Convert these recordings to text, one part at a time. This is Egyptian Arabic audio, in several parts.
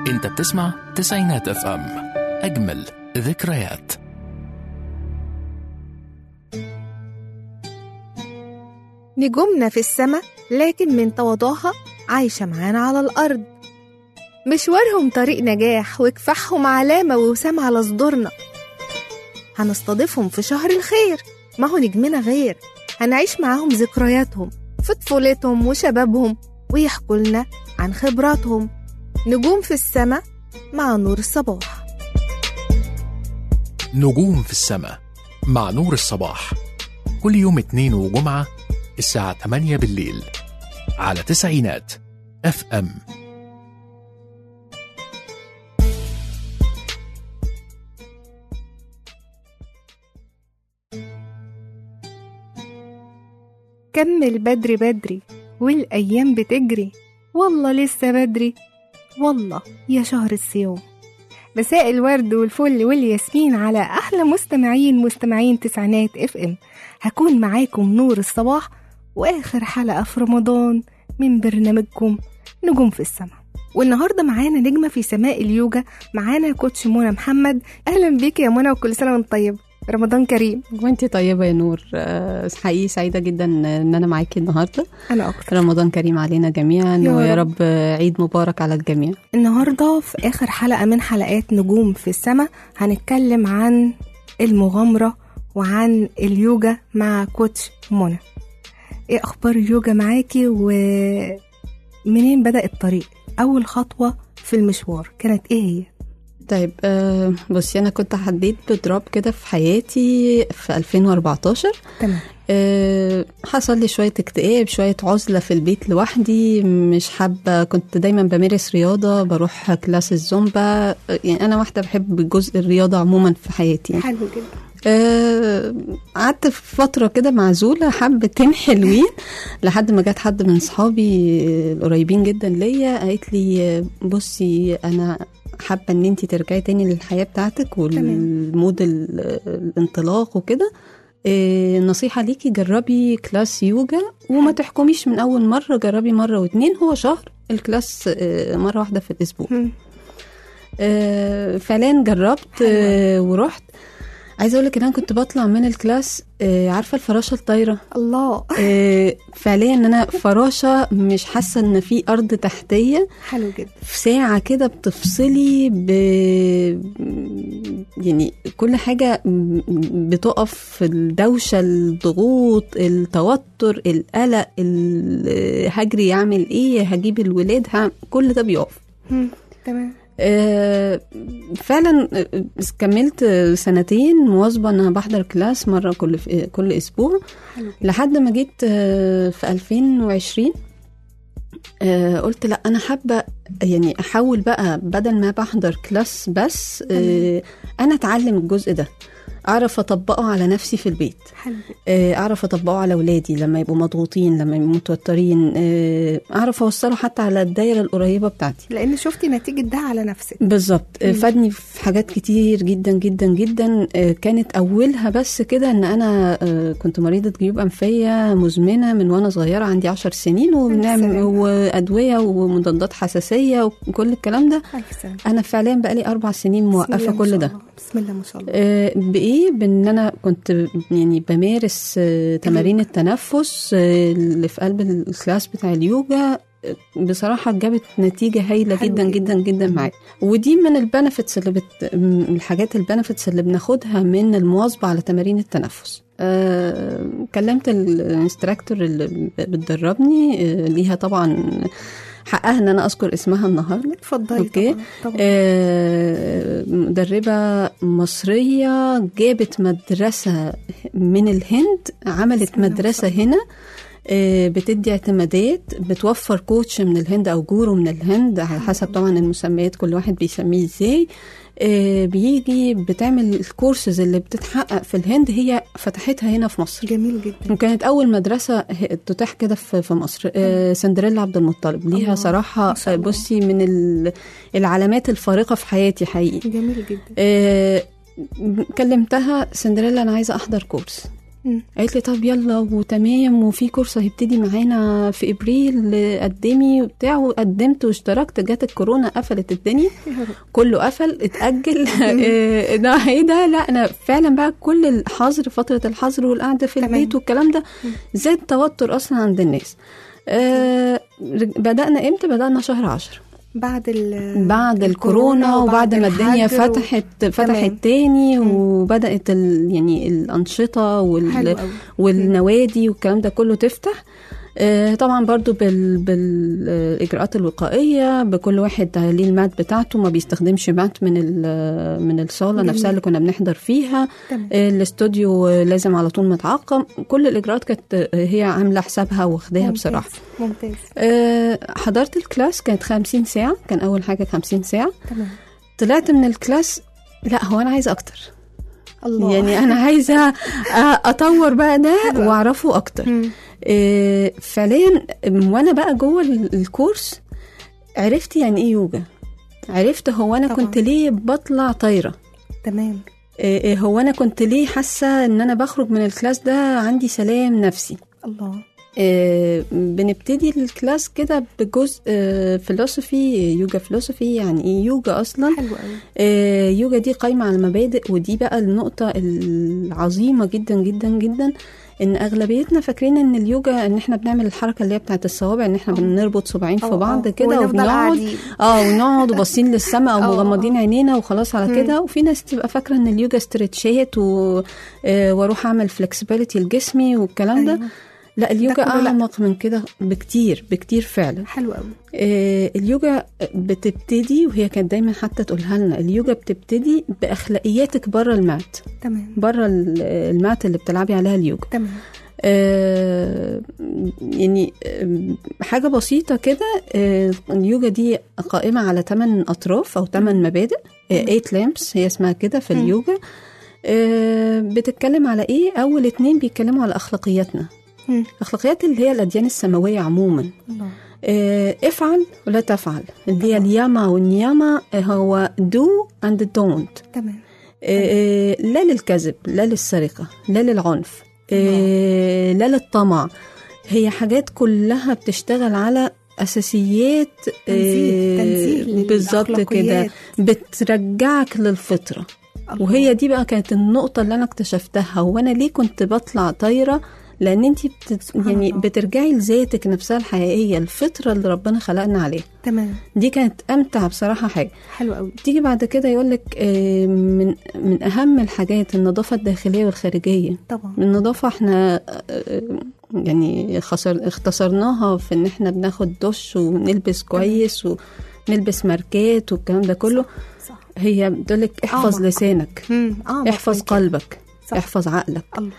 انت بتسمع تسعينات اف ام اجمل ذكريات نجومنا في السماء لكن من تواضعها عايشة معانا على الأرض مشوارهم طريق نجاح وكفاحهم علامة ووسام على صدورنا هنستضيفهم في شهر الخير ما هو نجمنا غير هنعيش معاهم ذكرياتهم في طفولتهم وشبابهم ويحكوا لنا عن خبراتهم نجوم في السماء مع نور الصباح نجوم في السماء مع نور الصباح كل يوم اثنين وجمعة الساعة 8 بالليل على تسعينات اف ام كمل بدري بدري والأيام بتجري والله لسه بدري والله يا شهر الصيام مساء الورد والفل والياسمين على أحلى مستمعين مستمعين تسعينات اف ام هكون معاكم نور الصباح وآخر حلقة في رمضان من برنامجكم نجوم في السماء والنهارده معانا نجمة في سماء اليوجا معانا كوتش منى محمد أهلا بيك يا منى وكل سنة وانت طيب رمضان كريم وانتي طيبة يا نور آه، حقيقي سعيدة جدا ان انا معاكي النهاردة أنا أكتر رمضان كريم علينا جميعا يا ويا رب. رب عيد مبارك على الجميع النهارده في آخر حلقة من حلقات نجوم في السماء هنتكلم عن المغامرة وعن اليوجا مع كوتش منى ايه أخبار اليوجا معاكي ومنين بدأ الطريق أول خطوة في المشوار كانت ايه هي؟ طيب آه، بصي انا كنت عديت بدروب كده في حياتي في 2014 تمام آه، حصل لي شوية اكتئاب شوية عزلة في البيت لوحدي مش حابة كنت دايما بمارس رياضة بروح كلاس الزومبا آه، يعني أنا واحدة بحب جزء الرياضة عموما في حياتي يعني. حلو جدا آه، قعدت في فترة كده معزولة حبتين حلوين لحد ما جت حد من صحابي القريبين جدا ليا قالت لي بصي أنا حابة إن أنت ترجعي تاني للحياة بتاعتك والمود ال- الانطلاق وكده آه، نصيحة ليكي جربي كلاس يوجا وما تحكميش من أول مرة جربي مرة واتنين هو شهر الكلاس آه، مرة واحدة في الأسبوع مم. آه، فعليا جربت آه، ورحت عايزه اقول لك ان انا كنت بطلع من الكلاس آه، عارفه الفراشه الطايره الله آه، فعليا ان انا فراشه مش حاسه ان في ارض تحتيه حلو جدا في ساعه كده بتفصلي ب يعني كل حاجه بتقف في الدوشه الضغوط التوتر القلق ال- هجري يعمل ايه هجيب الولاد هعمل- كل ده بيقف مم. تمام آه، فعلا آه، كملت سنتين مواظبة ان انا بحضر كلاس مرة كل كل اسبوع حلو لحد ما جيت آه، في 2020 آه، قلت لا انا حابة يعني احاول بقى بدل ما بحضر كلاس بس آه، انا اتعلم الجزء ده اعرف اطبقه على نفسي في البيت حلو جدا آه، اعرف اطبقه على اولادي لما يبقوا مضغوطين لما يبقوا متوترين آه، اعرف اوصله حتى على الدايره القريبه بتاعتي لأن شفتي نتيجة ده على نفسك بالظبط مم. فادني في حاجات كتير جدا جدا جدا آه، كانت اولها بس كده ان انا آه، كنت مريضه جيوب انفيه مزمنه من وانا صغيره عندي عشر سنين وبنعمل سلامة. وادويه ومضادات حساسيه وكل الكلام ده ألف سنة انا فعليا بقالي اربع سنين بسم الله موقفه ما كل شاء ده الله. بسم الله ما شاء الله آه، بايه بان انا كنت يعني بمارس آه، تمارين التنفس آه، اللي في قلب الكلاس بتاع اليوجا آه، بصراحة جابت نتيجة هايلة حلو جدا جدا. جدا جدا معايا ودي من البنفيتس اللي بت... من الحاجات البنفيتس اللي بناخدها من المواظبة على تمارين التنفس آه، كلمت الانستراكتور اللي ب- بتدربني آه، ليها طبعا حقها ان انا اذكر اسمها النهارده اتفضلي أوكي. طبعا طبعا آه، مدربة مصرية جابت مدرسة من الهند عملت بسم الله ما مدرسة شاء الله. هنا آه، بتدي اعتمادات بتوفر كوتش من الهند او جورو من الهند على حسب طبعا المسميات كل واحد بيسميه ازاي آه، بيجي بتعمل الكورسز اللي بتتحقق في الهند هي فتحتها هنا في مصر جميل جدا وكانت اول مدرسه ه- تتاح كده في في مصر آه، سندريلا عبد المطلب الله، ليها صراحه ما شاء الله. بصي من ال- العلامات الفارقه في حياتي حقيقي جميل جدا آه، كلمتها سندريلا انا عايزه احضر كورس مم. قالت لي طب يلا وتمام وفي كورس هيبتدي معانا في ابريل قدمي وبتاع وقدمت واشتركت جت الكورونا قفلت الدنيا كله قفل اتاجل إيه ده ايه ده لا انا فعلا بقى كل الحظر فتره الحظر والقعده في تمام. البيت والكلام ده زاد توتر اصلا عند الناس آه رج- بدأنا امتى؟ بدأنا شهر عشر بعد ال بعد الكورونا وبعد ما الدنيا الحجر و- فتحت تمام. فتحت تاني مم. وبدأت ال يعني الأنشطة حلو وال قوي والنوادي والكلام ده كله تفتح آه، طبعا برضو بال... بالإجراءات الوقائية بكل واحد ليه المات بتاعته ما بيستخدمش مات من ال... من الصالة جميل. نفسها اللي كنا بنحضر فيها تمام آه، الاستوديو آه، لازم على طول متعقم كل الإجراءات كانت آه، هي عاملة حسابها واخداها ممتاز. بصراحة ممتاز آه، حضرت الكلاس كانت 50 ساعة كان أول حاجة 50 ساعة تمام طلعت من الكلاس لا هو أنا عايزة أكتر الله يعني أنا عايزة آه، أطور بقى ده حلو أوي. وأعرفه أكتر مم. آه، فعليا م- وأنا بقى جوه ال- الكورس عرفت يعني إيه يوجا عرفت هو أنا طبعاً. كنت ليه بطلع طايرة تمام آه، آه، هو أنا كنت ليه حاسة إن أنا بخرج من الكلاس ده عندي سلام نفسي الله آه، بنبتدي الكلاس كده بجزء فلسفي يوجا فلسفي يعني ايه يوجا اصلا حلو قوي آه، يوجا دي قايمه على المبادئ ودي بقى النقطه العظيمه جدا جدا جدا ان اغلبيتنا فاكرين ان اليوجا ان احنا بنعمل الحركه اللي هي بتاعت الصوابع ان احنا آه. بنربط صباعين في آه، بعض آه. كده ونفضل وبنقعد قاعدين. اه ونقعد وباصين للسماء او آه، مغمضين عينينا وخلاص على مم. كده وفي ناس تبقى فاكره ان اليوجا استرتشات و... آه، واروح اعمل فلكسبيليتي لجسمي والكلام ده أيوة. لا اليوجا كله لأ. اعمق من كده بكتير بكتير فعلا حلو قوي آه، اليوجا بتبتدي وهي كانت دايما حتى تقولها لنا اليوجا بتبتدي باخلاقياتك بره المات تمام بره ال- المات اللي بتلعبي عليها اليوجا تمام آه، يعني آه، حاجة بسيطة كده آه، اليوجا دي قائمة على 8 أطراف أو 8 مبادئ 8 لامبس هي اسمها كده في مم. اليوجا آه، بتتكلم على ايه اول اتنين بيتكلموا على اخلاقياتنا مم. اخلاقيات اللي هي الاديان السماويه عموما الله آه، افعل ولا تفعل اللي هي طبعا. الياما والنياما آه، هو do and don't تمام آه، آه، لا للكذب لا للسرقة لا للعنف آه، لا للطمع هي حاجات كلها بتشتغل على أساسيات تنزيه آه، تنزيه بالظبط كده للأخلاقيات. بترجعك للفطرة الله. وهي دي بقى كانت النقطة اللي أنا اكتشفتها وأنا ليه كنت بطلع طايرة لأن أنت بتت... يعني الله. بترجعي لذاتك نفسها الحقيقية الفطرة اللي ربنا خلقنا عليها تمام دي كانت أمتع بصراحة حاجة حلو قوي تيجي بعد كده يقولك آه، من من أهم الحاجات النظافة الداخلية والخارجية طبعا النظافة احنا آه، يعني خسر اختصرناها في ان احنا بناخد دش ونلبس كويس ونلبس ماركات والكلام ده كله صح هي بتقولك احفظ أعمق. لسانك مم. اه احفظ قلبك صح. احفظ عقلك الله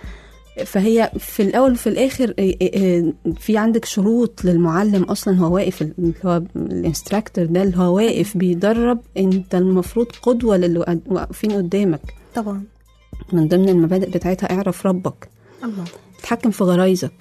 فهي في الاول وفي الاخر آه، آه، آه، في عندك شروط للمعلم اصلا هو واقف اللي هو الانستراكتور ده اللي هو واقف بيدرب انت المفروض قدوه للي قاعد- واقفين قدامك طبعا من ضمن المبادئ بتاعتها اعرف ربك الله تتحكم في غرايزك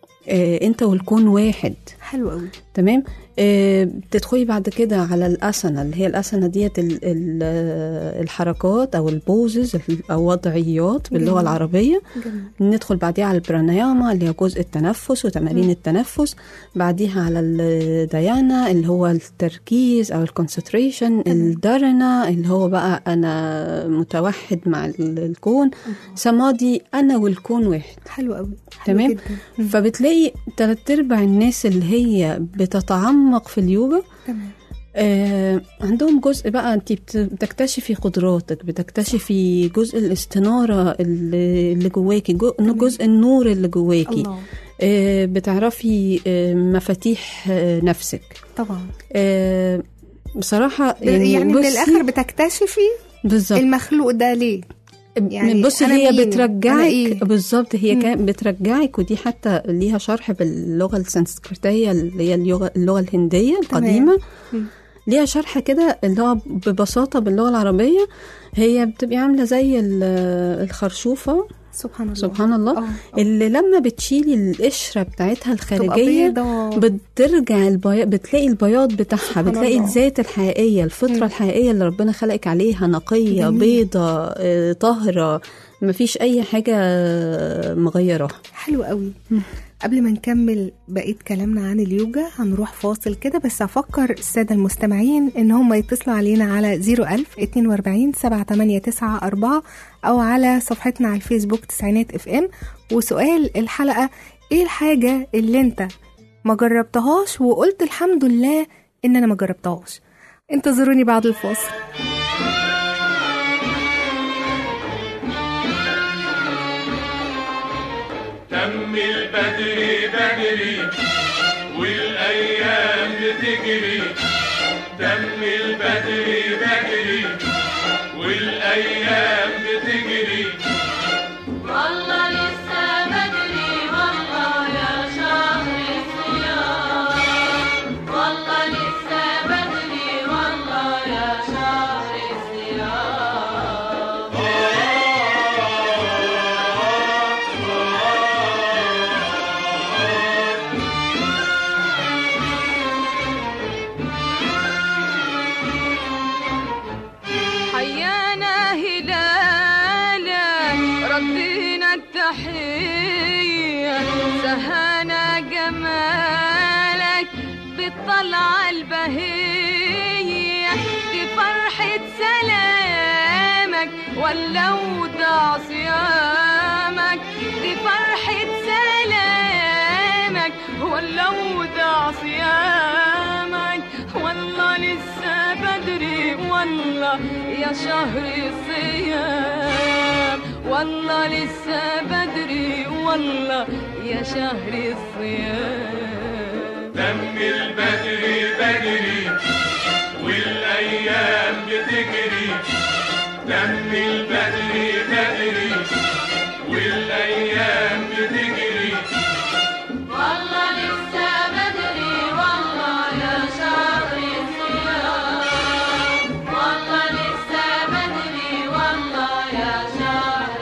آه، انت والكون واحد حلو قوي تمام آه، بتدخلي بعد كده على الاسنه اللي هي الاسنه ديت ال- ال- آه، الحركات او البوزز او وضعيات باللغه جميل. العربيه جميل ندخل بعديها على البرانياما اللي هي جزء التنفس وتمارين مم. التنفس بعديها على الديانا اللي هو التركيز او الكونسنتريشن تمام. الدرنا اللي هو بقى انا متوحد مع ال- الكون الله. سمادي انا والكون واحد حلو قوي حلو تمام. جدا مم. فبتلاقي تلات ارباع الناس اللي هي بتتعمق في اليوجا تمام آه عندهم جزء بقى انت بت- بتكتشفي قدراتك بتكتشفي جزء الاستناره اللي اللي جواكي جو- تمام. جزء النور اللي جواكي الله آه بتعرفي آه مفاتيح آه نفسك طبعا آه بصراحه يعني, يعني من بصي- الاخر بتكتشفي بالظبط المخلوق ده ليه يعني يعني بصي أنا هي مين؟ أنا بترجعك إيه؟ بالظبط هي مم. كان بترجعك ودي حتى ليها شرح باللغه السنسكريتيه اللي هي اللغه اللغه الهنديه القديمه مم. ليها شرح كده اللي هو ببساطه باللغه العربيه هي بتبقى عامله زي ال- الخرشوفه سبحان الله سبحان الله آه، آه. اللي لما بتشيلي القشره بتاعتها تبقى الخارجيه بيضة بترجع البياض بتلاقي البياض بتاعها سبحان بتلاقي الله. الذات الحقيقيه الفطره مم. الحقيقيه اللي ربنا خلقك عليها نقيه جميل. بيضه آه، طاهره مفيش اي حاجه آه، مغيراها حلو قوي قبل ما نكمل بقية كلامنا عن اليوجا هنروح فاصل كده بس أفكر السادة المستمعين إن هم يتصلوا علينا على 01000 42 789 أو على صفحتنا على الفيسبوك تسعينات اف ام وسؤال الحلقة إيه الحاجة اللي أنت ما جربتهاش وقلت الحمد لله إن أنا ما جربتهاش انتظروني بعد الفاصل تم البدري بدري والايام بتجري تم البدري بدري والايام بتجري والله لسه بدري والله يا شهر الصيام والله لسه بدري والله يا شهر الصيام حيانا هلالا ردينا التحية سهانا جمالك بالطلعة البهية دي فرحة سلامك ولو ضاع صيامك دي فرحة سلامك ولو ضاع صيامك والله لسه بدري والله يا شهر الصيام والله لسه بدري والله يا شهر الصيام تم البدري بدري والايام بتجري تم البدري بدري والايام بتجري والله لسه بدري والله يا شهر الصيام والله لسه بدري والله يا شهر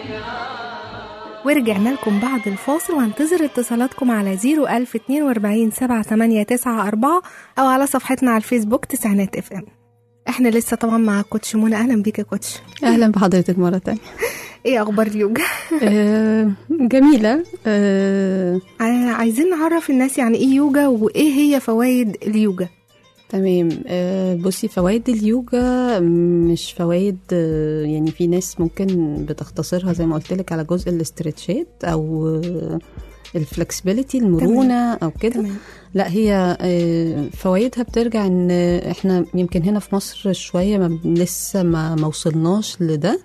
الصيام ورجعنا لكم بعد الفاصل وهنتظر اتصالاتكم على 01042 789 أو على صفحتنا على الفيسبوك تسعينات اف ام احنا لسه طبعا مع كوتش منى اهلا بيك يا كوتش اهلا بحضرتك مره تانية ايه اخبار اليوجا آه، جميله آه، ع- عايزين نعرف الناس يعني ايه يوجا وايه هي فوائد اليوجا تمام آه، بصي فوائد اليوجا مش فوائد آه، يعني في ناس ممكن بتختصرها زي ما قلت لك على جزء الاسترتشات او آه، الفلكسبيليتي المرونه او كده تمام لا هي آه، فوائدها بترجع ان احنا يمكن هنا في مصر شويه ما بن- لسه ما ما وصلناش لده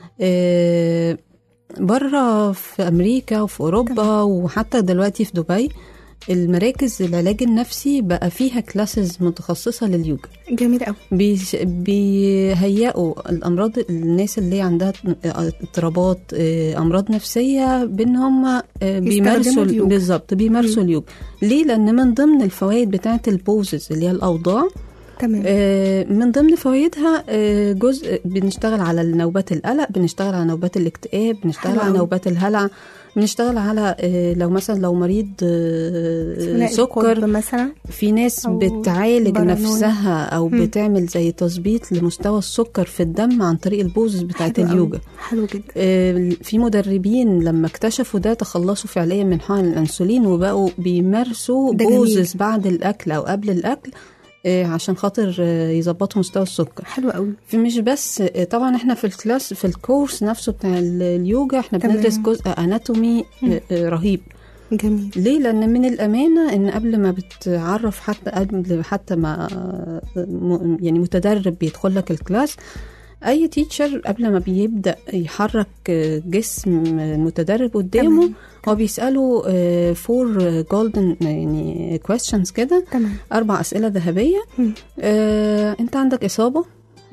آه، بره في امريكا وفي اوروبا وحتى دلوقتي في دبي المراكز العلاج النفسي بقى فيها كلاسز متخصصه لليوجا جميل قوي بيش- بيهيئوا الامراض الناس اللي عندها اضطرابات آه، امراض نفسيه بان هم آه، بيمارسوا اليوجا. بالظبط بيمارسوا اليوجا ليه لان من ضمن الفوائد بتاعه البوزز اللي هي الاوضاع تمام آه، من ضمن فوائدها آه، جزء بنشتغل على نوبات القلق بنشتغل على نوبات الاكتئاب بنشتغل حلو على أوي. نوبات الهلع بنشتغل على آه، لو مثلا لو مريض آه، ثنائي سكر القطب مثلا في ناس أو بتعالج بارانويا. نفسها او مم. بتعمل زي تظبيط لمستوى السكر في الدم عن طريق البوزز بتاعت حلو أوي. اليوجا حلو جدا آه، في مدربين لما اكتشفوا ده تخلصوا فعليا من حقن الانسولين وبقوا بيمارسوا ده جميل. بوزز بعد الاكل او قبل الاكل آه، عشان خاطر آه، يظبطوا مستوى السكر حلو قوي في مش بس آه، طبعا احنا في الكلاس في الكورس نفسه بتاع ال- اليوجا احنا تمام. بندرس جزء اناتومي آه، آه، رهيب جميل ليه لان من الامانه ان قبل ما بتعرف حتى قبل حتى ما م- يعني متدرب بيدخل لك الكلاس اي تيتشر قبل ما بيبدا يحرك جسم المتدرب قدامه تمام. هو بيساله فور جولدن يعني كويستشنز كده تمام اربع اسئله ذهبيه مم. آه، انت عندك اصابه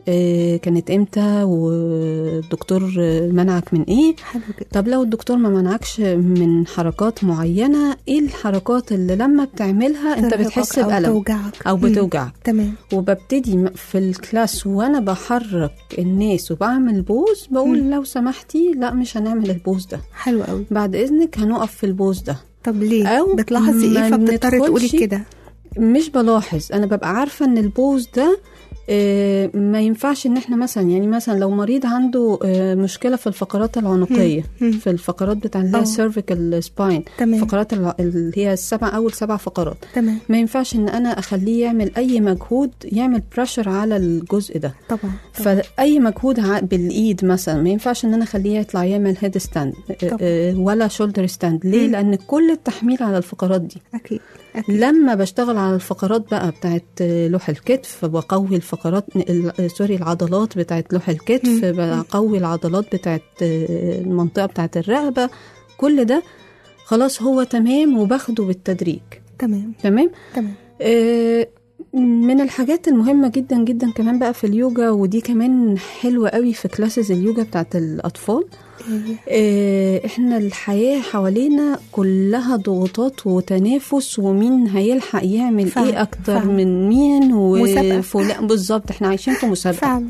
آه، كانت امتى والدكتور آه، منعك من ايه حلو جدا طب لو الدكتور ما منعكش من حركات معينة ايه الحركات اللي لما بتعملها انت ترهقك بتحس أو بألم توجعك او مم. بتوجعك تمام وببتدي م- في الكلاس وانا بحرك الناس وبعمل بوز بقول مم. لو سمحتي لا مش هنعمل البوز ده حلو قوي بعد اذنك هنقف في البوز ده طب ليه أو بتلاحظي ايه ما فبتضطري تقولي ندخلش كده مش بلاحظ انا ببقى عارفه ان البوز ده آه، ما ينفعش ان احنا مثلا يعني مثلا لو مريض عنده آه، مشكله في الفقرات العنقيه مم. في الفقرات بتاع اللي آه. هي السيرفيكال سباين تمام فقرات الع- اللي هي السبع اول سبع فقرات تمام ما ينفعش ان انا اخليه يعمل اي مجهود يعمل بريشر على الجزء ده طبعا طبعا. فاي مجهود ع- بالايد مثلا ما ينفعش ان انا اخليه يطلع يعمل هيد ستاند طبعا. ولا شولدر ستاند ليه مم. لان كل التحميل على الفقرات دي اكيد اكيد لما بشتغل على الفقرات بقى بتاعت لوح الكتف بقوي الفقرات ال- سوري العضلات بتاعت لوح الكتف مم. بقوي العضلات بتاعت المنطقة بتاعت الرقبة كل ده خلاص هو تمام وباخده بالتدريج تمام تمام تمام آه، من الحاجات المهمة جدا جدا كمان بقى في اليوجا ودي كمان حلوة قوي في كلاسز اليوجا بتاعت الأطفال إيه. آه، احنا الحياة حوالينا كلها ضغوطات وتنافس ومين هيلحق يعمل فعلا، ايه اكتر فعلا. من مين مسابقة. وفلان بالظبط احنا عايشين في مسابقة فعلا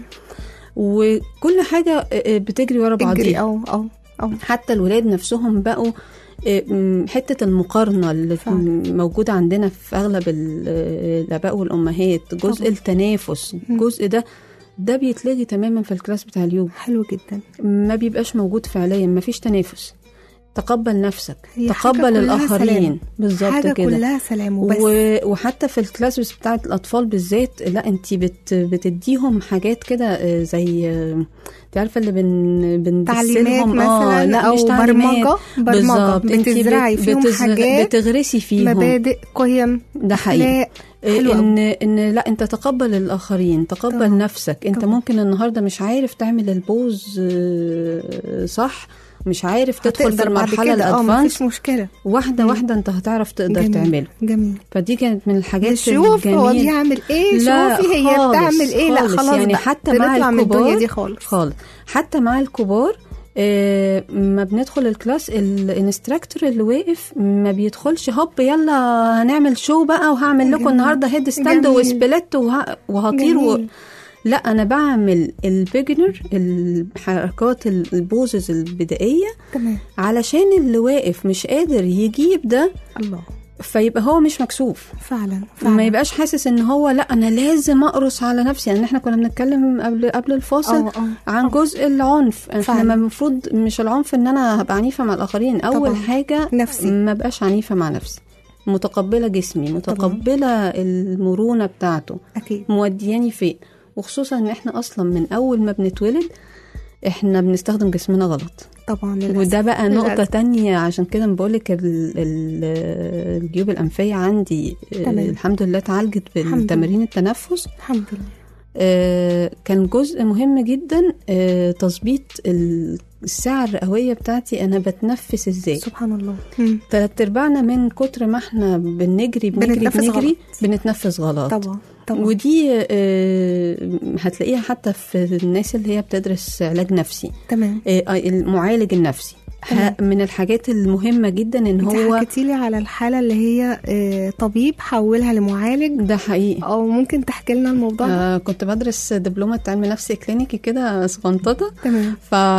وكل حاجة آه، آه، بتجري ورا اجري بعضيها او او او حتى الولاد نفسهم بقوا آه، م- حتة المقارنة اللي فعلا. م- موجودة عندنا في أغلب ال- آه، الآباء والأمهات جزء طبعا. التنافس مم. الجزء ده ده بيتلغي تماما في الكلاس بتاع اليوجا حلو جدا ما بيبقاش موجود فعليا ما فيش تنافس تقبل نفسك هي حاجة تقبل كلها الآخرين سلام. بالظبط حاجه كده كلها سلام وبس و... وحتى في الكلاسز بتاعت الأطفال بالذات لا انت بت... بتديهم حاجات كده آه، زي آه، انت عارفه اللي بن بندسلهم تعليمات مثلا آه لا او مش تعليمات برمجه برمجه بالظبط انت بتزرعي فيهم حاجات بتغرسي فيهم مبادئ قيم ده حقيقي اخلاق حلو إيه أوي. ان ان لا انت تقبل الاخرين تقبل طبعا. نفسك انت طبعا. ممكن النهارده مش عارف تعمل البوز آه، صح مش عارف تدخل في هتقدر بعد المرحله كده، اه الادفانس مفيش مشكله واحده مم. واحده انت هتعرف تقدر جميل. تعمله جميل فدي كانت من الحاجات شوف هو الجميلة. بيعمل ايه لا شوفي هي خالص، بتعمل ايه لا خالص. خلاص يعني بقى. حتى مع بنطلع من الدنيا الكبار دي خالص خالص حتى مع الكبار آه، ما بندخل الكلاس الانستراكتور اللي واقف ما بيدخلش هوب يلا هنعمل شو بقى وهعمل لكم جميل. النهارده هيد ستاند جميل. وسبليت وه- وهطير و... جميل. لا انا بعمل البيجنر الحركات البوزز البدائيه تمام علشان اللي واقف مش قادر يجيب ده الله فيبقى هو مش مكسوف فعلا فعلا ما يبقاش حاسس ان هو لا انا لازم اقرص على نفسي يعني احنا كنا بنتكلم قبل قبل الفاصل اه اه عن جزء العنف احنا فعلا. ما المفروض مش العنف ان انا هبقى عنيفه مع الاخرين اول طبعا. حاجه نفسي. ما بقاش عنيفه مع نفسي متقبله جسمي متقبله المرونه بتاعته اكيد مودياني فين وخصوصا ان احنا اصلا من اول ما بنتولد احنا بنستخدم جسمنا غلط طبعا للأسف. وده بقى نقطة للأسف. تانية عشان كده بقولك ال- ال- الجيوب الأنفية عندي آه، تمام. الحمد لله اتعالجت الحمد بالتمارين التنفس الحمد لله آه، كان جزء مهم جدا آه، تظبيط ال- الساعة الرئوية بتاعتي أنا بتنفس إزاي سبحان الله مم. تلات أرباعنا من كتر ما احنا بنجري بنجري بنتنفس بنجري غلط. بنتنفس غلط طبعا طبعا ودي آه، هتلاقيها حتى في الناس اللي هي بتدرس علاج نفسي تمام آه، المعالج النفسي تمام. ه- من الحاجات المهمة جدا ان انت هو حكيتي لي على الحاله اللي هي آه، طبيب حولها لمعالج ده حقيقي او ممكن تحكي لنا الموضوع ده آه كنت بدرس دبلومة علم نفس كلينيكي كده صغنططة تمام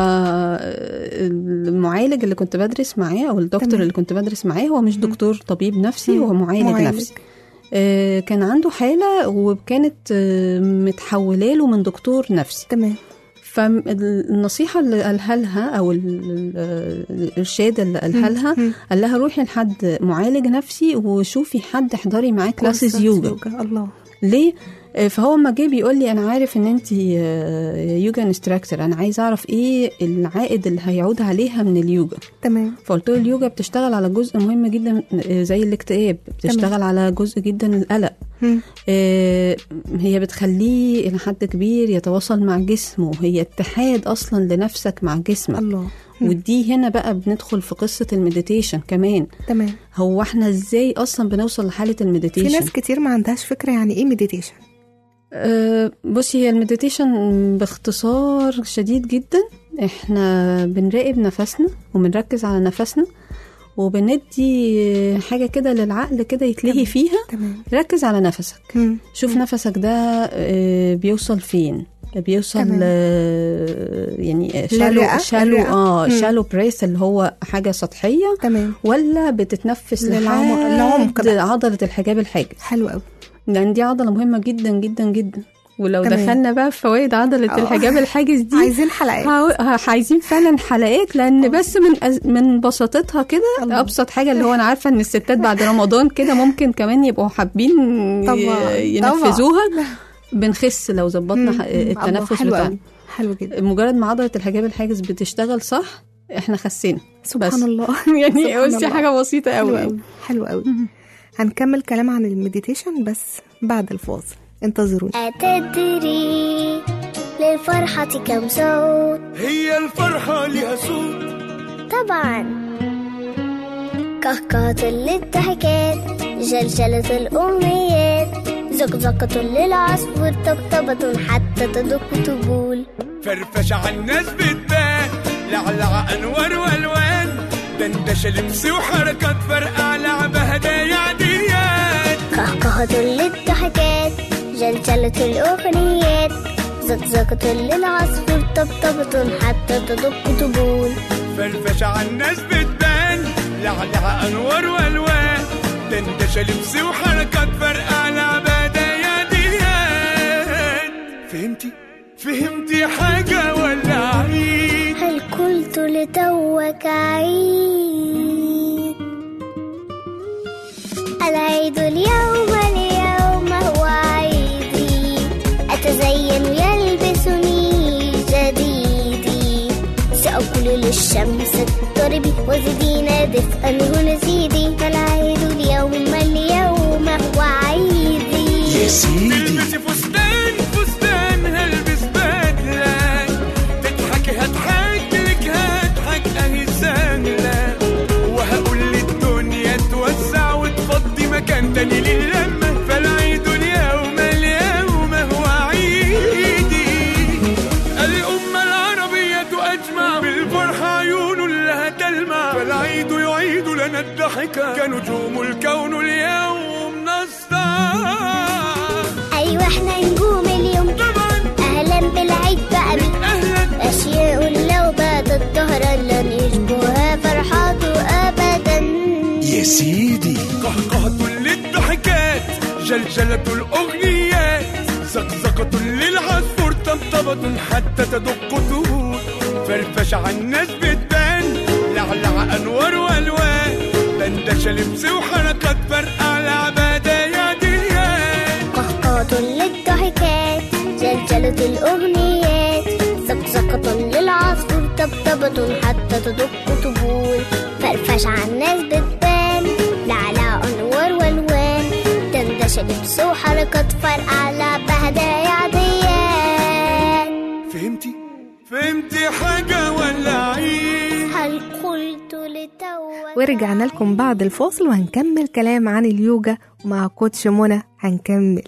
فالمعالج اللي كنت بدرس معاه او الدكتور تمام. اللي كنت بدرس معاه هو مش دكتور طبيب نفسي مم. هو معالج, معالج. نفسي آه كان عنده حالة وكانت آه متحولة له من دكتور نفسي تمام فالنصيحة اللي قالها لها أو ال- ال- الإرشاد اللي قالها لها مم. قال لها روحي لحد معالج نفسي وشوفي حد احضري معاه كلاسز كورسات يوجا الله ليه آه، فهو ما جه بيقول لي انا عارف ان انت يوجا انستراكتور انا عايز اعرف ايه العائد اللي هيعود عليها من اليوجا تمام فقلت له اليوجا بتشتغل على جزء مهم جدا آه، زي الاكتئاب بتشتغل على جزء جدا القلق مم. آه، هي بتخليه الى حد كبير يتواصل مع جسمه هي اتحاد اصلا لنفسك مع جسمك الله مم. ودي هنا بقى بندخل في قصة المديتيشن كمان تمام هو احنا ازاي اصلا بنوصل لحالة في المديتيشن ناس كتير ما عندهاش فكره يعني ايه مديتيشن أه، بصي هي المديتيشن باختصار شديد جدا احنا بنراقب نفسنا وبنركز على نفسنا وبندي حاجة كده للعقل كده يتلهي فيها تمام ركز على نفسك مم. شوف نفسك ده آه، بيوصل فين بيوصل تمام. آه، يعني شالو للرئة؟ شالو الرئة. اه مم. شالو بريس اللي هو حاجه سطحيه تمام ولا بتتنفس للعمق- للعمق لحد بقى. عضله الحجاب الحاجز حلو قوي لان دي عضله مهمه جدا جدا جدا ولو تمام. دخلنا بقى في فوائد عضله آه. الحجاب الحاجز دي عايزين حلقات هاو- ه- عايزين فعلا حلقات لان بس من أز- من بساطتها كده الله. ابسط حاجه اللي هو انا عارفه ان الستات بعد رمضان كده ممكن كمان يبقوا حابين ي- طبعاً، ينفذوها بنخس لو ظبطنا ح- مم. الله، التنفس حلو بتاعنا قوي حلو جدا مجرد ما عضله الحجاب الحاجز بتشتغل صح احنا خسينا سبحان بس. الله يعني سبحان بصي الله. حاجه بسيطه حلو قوي قوي حلو قوي هنكمل كلام عن المديتيشن بس بعد الفاصل انتظرونا أتدري للفرحة كم صوت هي الفرحة لها صوت طبعا كهكهة للضحكات جلجلة الأمنيات زقزقة للعصفور طبطبة حتى تدق طبول فرفشة عالناس بتبان لعلع أنوار وألوان دندشة لبس وحركات فرقع لعبة هدايا عاديات كهكهة للضحكات جلجلة الأغنيات زقزقة للعصفور طبطبة حتى تدق طبول فرفشة عالناس بتبان لعلع أنوار وألوان دندشة لبس وحركات فرقع لعبة هدايا عاديات فهمتي؟ فهمتي حاجة ولا عيد؟ هل قلت لتوك عيد العيد اليوم اليوم هو عيدي أتزين يلبسني جديدي سأقول للشمس اضطربي وزدينا دفئا هنا زيدي فالعيد اليوم اليوم هو عيدي تلبسي فستان فستان هلبس بدلة تضحكي هضحك لك هضحك اهي سهلة وهقول للدنيا توسع وتفضي مكان تاني للمة فالعيد اليوم اليوم هو عيدي الأمة العربية أجمع بالفرحة عيون لها تلمع فالعيد يعيد لنا الضحكة كنجوم الكون اليوم نسطع أيوة احنا نجوم اليوم طبعا أهلا بالعيد بقى بي اهلا أشياء لو باتت ظهرا لن يشبهها فرحاته أبدا يا سيدي قهقهة للضحكات جلجلة الأغنيات زقزقة للعصفور طبطبة حتى تدق طهور فرفشة عالناس بتبان لعلع أنوار وألوان دندشة لبس وحركات فرقع لعبة يا ديان قهقهة للضحكات جلجلة الأغنيات زقزقة للعصفور طبطبة حتى تدق طبول فرفش عالناس بتبان لعلى أنوار والوان دندشة لبس وحركات فرقع لعبة هدايا عاديات فهمتي؟ فهمتي حاجة ولا عيد؟ هل قلت لتوك ورجعنا لكم بعد الفاصل وهنكمل كلام عن اليوجا ومع كوتش منى هنكمل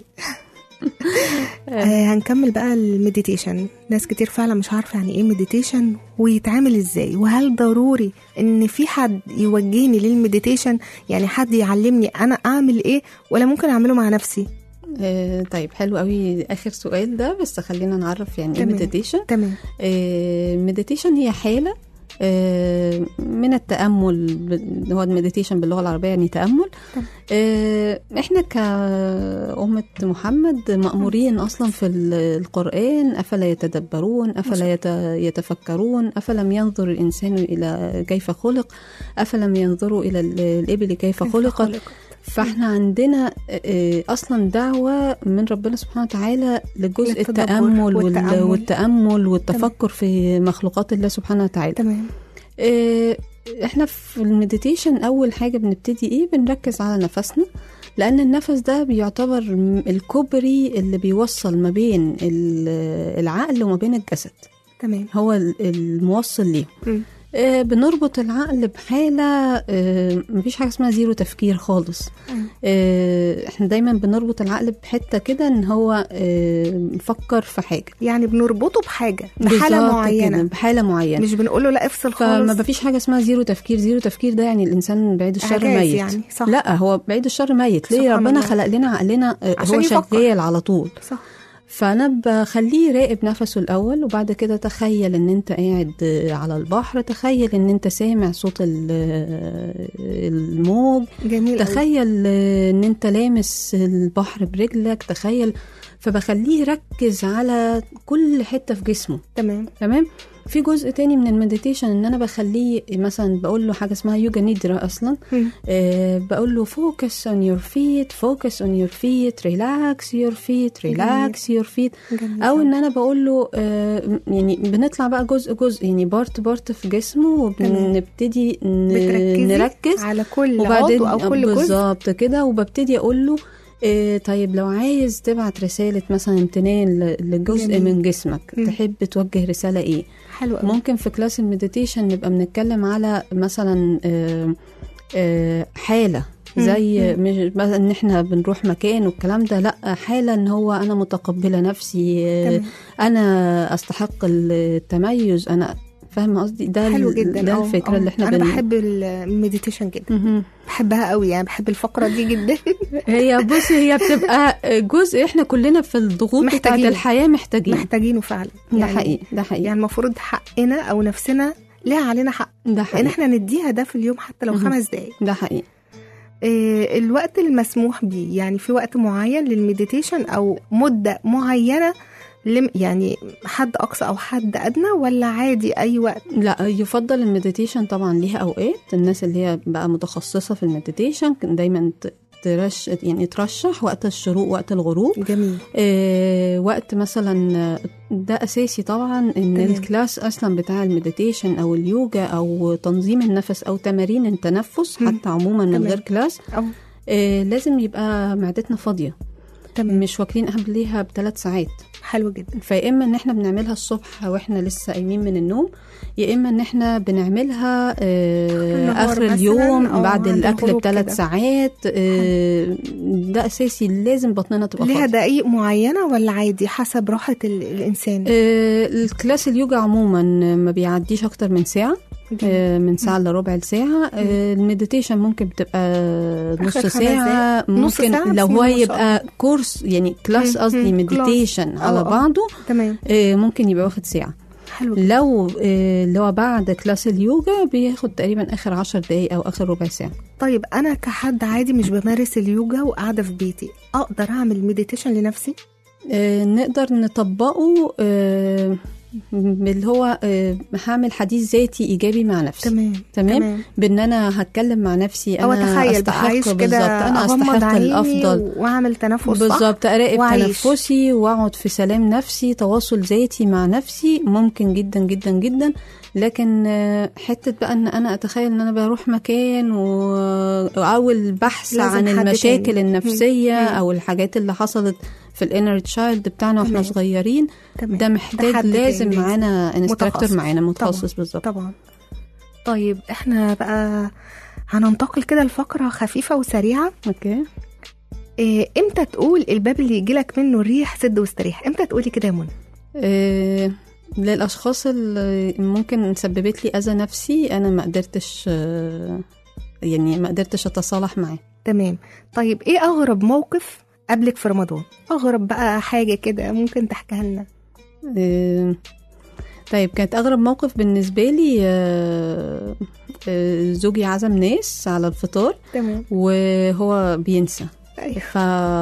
آه هنكمل بقى المديتيشن ناس كتير فعلا مش عارفة يعني ايه مديتيشن ويتعامل ازاي وهل ضروري ان في حد يوجهني للمديتيشن يعني حد يعلمني انا اعمل ايه ولا ممكن اعمله مع نفسي آه طيب حلو قوي اخر سؤال ده بس خلينا نعرف يعني ايه تمام. مديتيشن تمام المديتيشن هي حالة آه، من التأمل ب- هو المديتيشن باللغة العربية يعني تأمل تمام. آه، احنا كأمة محمد مأمورين أصلا في ال- القرآن أفلا يتدبرون أفلا يت- يتفكرون أفلم ينظر الإنسان إلى كيف خلق أفلم ينظروا إلى ال- الإبل كيف خلقت فاحنا عندنا آه، اصلا دعوه من ربنا سبحانه وتعالى لجزء للتدبر التامل وال- والتأمل. والتامل والتفكر في مخلوقات الله سبحانه وتعالى تمام آه، احنا في المديتيشن اول حاجه بنبتدي ايه بنركز على نفسنا لان النفس ده بيعتبر م- الكوبري اللي بيوصل ما بين ال- العقل وما بين الجسد تمام هو ال- الموصل ليه مم. آه، بنربط العقل بحالة آه، مفيش حاجة اسمها زيرو تفكير خالص آه، احنا دايما بنربط العقل بحتة كده ان هو آه، مفكر في حاجة يعني بنربطه بحاجه بحاله بالظبط معينه كده، بحالة معينة مش بنقول له لا افصل فما خالص مفيش حاجة اسمها زيرو تفكير زيرو تفكير ده يعني الإنسان بعيد الشر إعجاز ميت يعني، صح. لا هو بعيد الشر ميت ليه سبحان ربنا الله. خلق لنا عقلنا آه، عشان هو يفكر. شغال على طول صح فانا بخليه يراقب نفسه الاول وبعد كده تخيل ان انت قاعد على البحر تخيل ان انت سامع صوت ال- الموج جميل أوي. تخيل ان انت لامس البحر برجلك تخيل فبخليه يركز على كل حته في جسمه تمام تمام في جزء تاني من المديتيشن ان انا بخليه مثلا بقول له حاجه اسمها يوجا نيدرا اصلا مم. آه بقول له focus on your feet focus on your feet relax your feet relax your feet جميل او أوي. ان انا بقول له آه يعني بنطلع بقى جزء جزء يعني بارت بارت في جسمه تمام. وبنبتدي ن- بتركزي نركز على كل وبعدين عضو او كل جزء بالظبط كده وببتدي اقول له إيه طيب لو عايز تبعت رسالة مثلا امتنان ل- لجزء جميل. من جسمك مم. تحب توجه رسالة ايه حلو قوي ممكن في كلاس المديتيشن نبقى بنتكلم على مثلا آه، آه، حالة مم. زي مش مثلا ان احنا بنروح مكان والكلام ده لا حالة ان هو انا متقبلة نفسي آه، تمام. انا استحق التميز انا فاهمة قصدي ده حلو ال- جدا ده أه، الفكرة أه. اللي احنا انا بن- بحب المديتيشن جدا مهم. بحبها قوي يعني بحب الفقره دي جدا هي بص هي بتبقى جزء احنا كلنا في الضغوط بتاعت محتاجينه. الحياة محتاجين محتاجينه فعلا ده حقيقي ده حقيقي يعني المفروض حقنا او نفسنا ليها علينا حق ده ان حقيقي احنا نديها ده في اليوم حتى لو مهم. خمس دقايق ده حقيقي إيه الوقت المسموح بيه يعني في وقت معين للمديتيشن او مده معينه لم يعني حد اقصى او حد ادنى ولا عادي اي وقت لا يفضل المديتيشن طبعا ليها اوقات الناس اللي هي بقى متخصصه في المديتيشن كان دايما ت- ترش يعني ترشح وقت الشروق وقت الغروب جميل آه وقت مثلا آه، ده اساسي طبعا ان تمام. الكلاس اصلا بتاع المديتيشن او اليوجا او تنظيم النفس او تمارين التنفس مم. حتى عموما من تمام. غير كلاس أو آه لازم يبقى معدتنا فاضيه تمام مش واكلين قبليها بثلاث ساعات حلو جدا فيا اما ان احنا بنعملها الصبح واحنا لسه قايمين من النوم يا اما ان احنا بنعملها آه النهار اخر مثلاً اليوم أو بعد عند الاكل الغروب بثلاث كده. ساعات آه ده اساسي لازم بطننا تبقى ليها فاضيه دقايق معينه ولا عادي حسب راحه ال- الانسان آه الكلاس اليوجا عموما ما بيعديش اكتر من ساعه جميل. آه، من ساعة إلا ربع ساعة آه، المديتيشن ممكن بتبقى نص آخر خمس ساعة دقايق. نص ممكن ساعة؟ لو بسم هو الله ما شاء يبقى كورس يعني كلاس مم، قصدي مم، كلاس. مديتيشن آه، على آه. بعضه تمام آه، ممكن يبقى واخد ساعة حلو جدا لو آه، اللي هو بعد كلاس اليوجا بياخد تقريبا اخر عشر دقايق او اخر ربع ساعه طيب انا كحد عادي مش بمارس اليوجا وقاعده في بيتي اقدر اعمل مديتيشن لنفسي آه، نقدر نطبقه آه، اللي هو آه، هعمل حديث ذاتي ايجابي مع نفسي تمام تمام بان انا هتكلم مع نفسي او انا اتخيل بقى استحق عايش بالظبط كده انا اغمض استحق عيني الافضل واعمل تنفس صح بالظبط اراقب وأعيش. تنفسي واقعد في سلام نفسي تواصل ذاتي مع نفسي ممكن جدا جدا جدا لكن آه، حته بقى ان انا اتخيل ان انا بروح مكان و- او البحث لازم عن حد المشاكل تاني. النفسيه مم. او الحاجات اللي حصلت في الانر تشايلد بتاعنا واحنا تمام. صغيرين تمام. ده محتاج حد لازم تاني معانا متخصص. انستراكتور معانا طبعاً. متخصص بالظبط طبعا طيب احنا بقى هننتقل كده لفقرة خفيفة وسريعة اوكي إيه امتى تقول الباب اللي يجيلك منه الريح سد واستريح امتى تقولي كده يا منى آه، للاشخاص اللي ممكن سببت لي اذى نفسي انا ما قدرتش آه، يعني ما قدرتش اتصالح معاه تمام طيب ايه اغرب موقف قبلك في رمضان اغرب بقى حاجة كده ممكن تحكيها لنا آه، طيب كانت اغرب موقف بالنسبه لي آه، آه، زوجي عزم ناس على الفطار تمام وهو بينسى أيوة. ف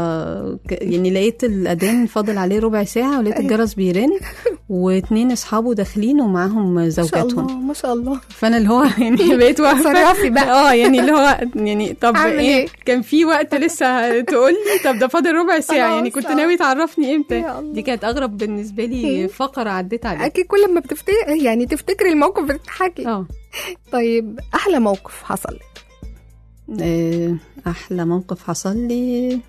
ك- يعني لقيت الاذان فاضل عليه ربع ساعه ولقيت أيوة. الجرس بيرن واتنين اصحابه داخلين ومعاهم ما شاء زوجاتهم الله ما شاء الله فانا اللي هو يعني بقيت واقفه اتصرفي بقى. اه يعني اللي هو يعني طب أعمل ايه إيه؟ كان في وقت لسه تقول لي طب ده فاضل ربع ساعه خلاص، يعني كنت آه. ناوي تعرفني امتى يا الله. دي كانت اغرب بالنسبه إيه؟ لي فقره عديت عليها اكيد كل ما بتفتكر يعني تفتكري الموقف بتضحكي اه طيب احلى موقف حصل لك آه، احلى موقف حصل لي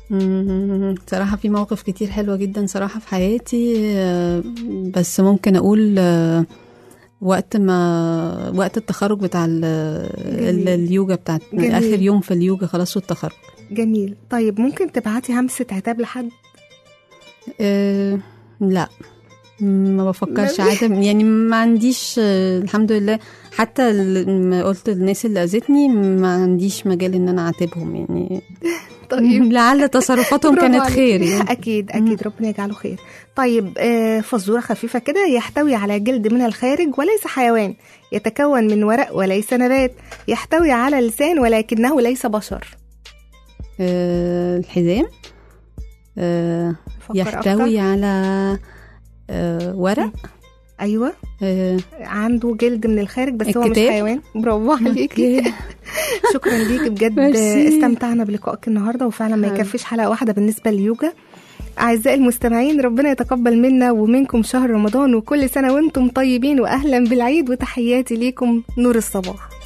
مم، صراحة في مواقف كتير حلوة جدا صراحة في حياتي آه، بس ممكن أقول آه، وقت ما وقت التخرج بتاع ال- ال- جميل. اليوجا بتاعت جميل. اخر يوم في اليوجا خلاص والتخرج جميل طيب ممكن تبعتي همسة عتاب لحد أه لا ما بفكرش ما- عادة يعني ما عنديش آه، الحمد لله حتى ال- ما قلت الناس اللي اذتني ما عنديش مجال ان انا اعاتبهم يعني طيب لعل تصرفاتهم برافو كانت عليك. خير يعني اكيد اكيد ربنا يجعله خير طيب آه، فزوره خفيفه كده يحتوي على جلد من الخارج وليس حيوان يتكون من ورق وليس نبات يحتوي على لسان ولكنه ليس بشر أه الحزام أه فكر يحتوي أكتر. على أه ورق ايوه أه عنده جلد من الخارج بس هو مش الكتاب. حيوان برافو عليكي أوكي. شكرا ليكي بجد ميرسي. استمتعنا بلقائك النهارده وفعلا ما حبيبي. يكفيش حلقه واحده بالنسبه لليوجا أعزائي المستمعين ربنا يتقبل منا ومنكم شهر رمضان وكل سنة وانتم طيبين وأهلا بالعيد وتحياتي ليكم نور الصباح